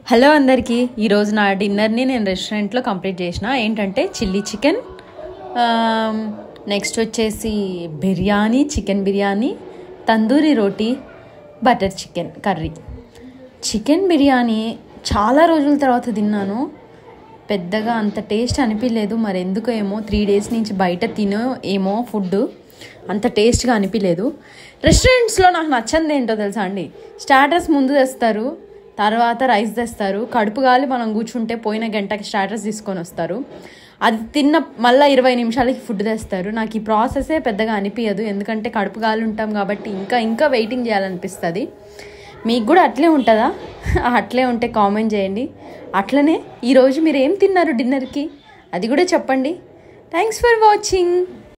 hello అందరికీ ఈరోజు నా డిన్నర్ని నేను రెస్టారెంట్లో కంప్లీట్ చేసిన ఏంటంటే చిల్లీ చికెన్ నెక్స్ట్ వచ్చేసి biryani chicken biryani tandoori roti butter chicken curry chicken biryani చాలా రోజుల తర్వాత తిన్నాను పెద్దగా అంత టేస్ట్ అనిపించలేదు మరి ఎందుకో ఏమో త్రీ డేస్ నుంచి బయట తినో ఏమో ఫుడ్ అంత టేస్ట్గా అనిపించలేదు రెస్టారెంట్స్లో నాకు నచ్చంది ఏంటో తెలుసా అండి స్టార్టర్స్ ముందు తెస్తారు తర్వాత రైస్ తెస్తారు కడుపు గాలి మనం కూర్చుంటే పోయిన గంటకి స్టార్టర్స్ తీసుకొని వస్తారు అది తిన్న మళ్ళీ ఇరవై నిమిషాలకి ఫుడ్ తెస్తారు నాకు ఈ ప్రాసెసే పెద్దగా అనిపించదు ఎందుకంటే కడుపు గాలి ఉంటాం కాబట్టి ఇంకా ఇంకా వెయిటింగ్ చేయాలనిపిస్తుంది మీకు కూడా అట్లే ఉంటుందా అట్లే ఉంటే కామెంట్ చేయండి అట్లనే ఈరోజు మీరు ఏం తిన్నారు డిన్నర్కి అది కూడా చెప్పండి థ్యాంక్స్ ఫర్ వాచింగ్